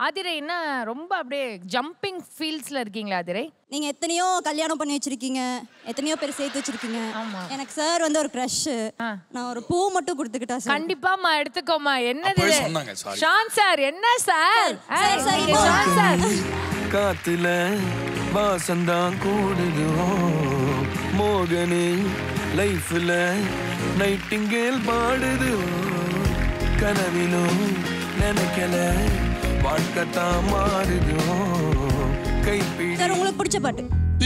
ஆதிரை என்ன ரொம்ப அப்படியே ஜம்பிங் ஃபீல்ஸ்ல இருக்கீங்களா ஆதிரை நீங்க எத்தனையோ கல்யாணம் பண்ணி வச்சிருக்கீங்க எத்தனையோ பேர் சேர்த்து வச்சிருக்கீங்க எனக்கு சார் வந்து ஒரு க்ரஷ் நான் ஒரு பூ மட்டும் கொடுத்துக்கிட்டா சார் கண்டிப்பாமா எடுத்துக்கோமா என்னது அப்பவே இது? சொன்னாங்க, sorry. ஷான் சார் என்ன சார் சார், சார், இங்க ஷான் சார் காத்துல வாசந்தான் கூடுது ஓ, மோகனே லைஃப்ல நைட்டிங்கேல் பாடுது ஓ, கனவிலும் நினைக்கல வாழ்க்கை தான் மாறுது ஓ, கைப்பிடி சார் உங்களுக்கு பிடிச்ச பாட்டு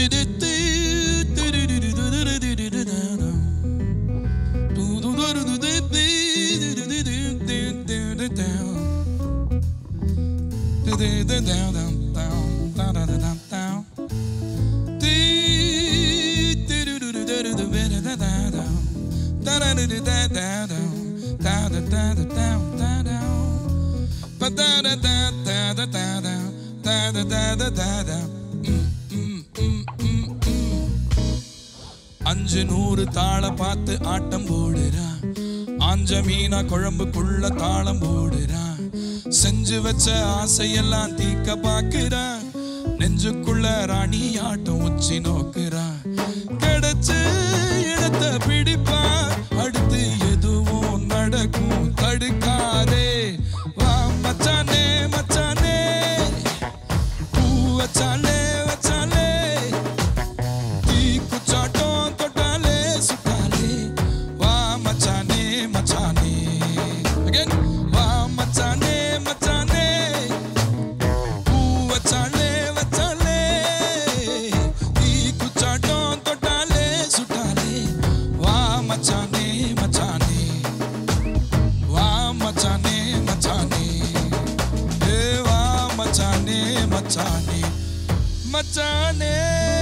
அஞ்சு நூறு தாள பார்த்து ஆட்டம் போடுறா ஆஞ்ச மீனா குழம்புக்குள்ள தாளம் போடுறா செஞ்சு வச்ச ஆசையெல்லாம் தீக்க பாக்குறா நெஞ்சுக்குள்ள ராணி ஆட்டம் உச்சி நோக்குறா கிடைச்ச இடத்த பிடிப்பா அடுத்து எதுவும் நடக்கும் தடுக்காதே வா மச்சானே மச்சானே பூ வச்சாலே வச்சாலே தீ குச்சாட்டம் தொட்டாலே சுட்டாலே வா மச்சானே மச்சானே Again. வா மச்சானே மச்சானே பூ வச்சாலே வச்சாலே தீ குச்சாட்டம் தொட்டாலே சுட்டாலே வா மச்சானே மச்சானே வா மச்சானே மச்சானே ஏ வா மச்சானே மச்சானே மச்சானே